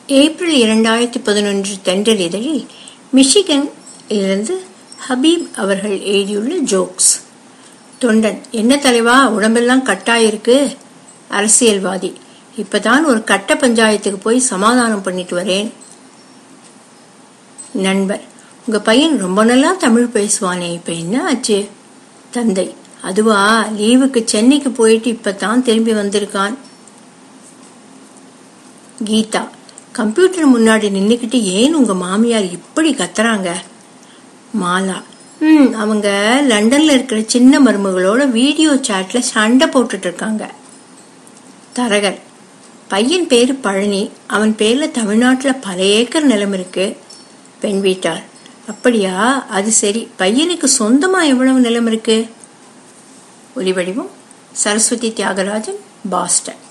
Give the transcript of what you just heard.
April இரண்டாயிரத்தி பதினொன்று தென்றல் இதழில் மிஷிகன் இருந்து ஹபீப் அவர்கள் எழுதியுள்ள ஜோக்ஸ் தொண்டன் என்ன தலைவா உடம்பெல்லாம் கட்டாயிருக்கு அரசியல்வாதி இப்பதான் ஒரு கட்ட பஞ்சாயத்துக்கு போய் சமாதானம் பண்ணிட்டு வரேன் நண்பர் உங்க பையன் ரொம்ப நல்லா தமிழ் பேசுவானே இப்ப என்ன ஆச்சு தந்தை அதுவா லீவுக்கு சென்னைக்கு போயிட்டு இப்பதான் திரும்பி வந்திருக்கான் கீதா கம்ப்யூட்டர் முன்னாடி நின்னுக்கிட்டு ஏன் உங்க மாமியார் இப்படி கத்துறாங்க மாலா ம் அவங்க லண்டன்ல இருக்கிற சின்ன மருமகளோட வீடியோ சாட்ல சண்டை போட்டுட்டு இருக்காங்க தரகர் பையன் பேரு பழனி அவன் பேர்ல தமிழ்நாட்டுல பல ஏக்கர் நிலம் இருக்கு பெண் வீட்டார் அப்படியா அது சரி பையனுக்கு சொந்தமா எவ்வளவு நிலம் இருக்கு ஒலிவடிவம் சரஸ்வதி தியாகராஜன் பாஸ்டன்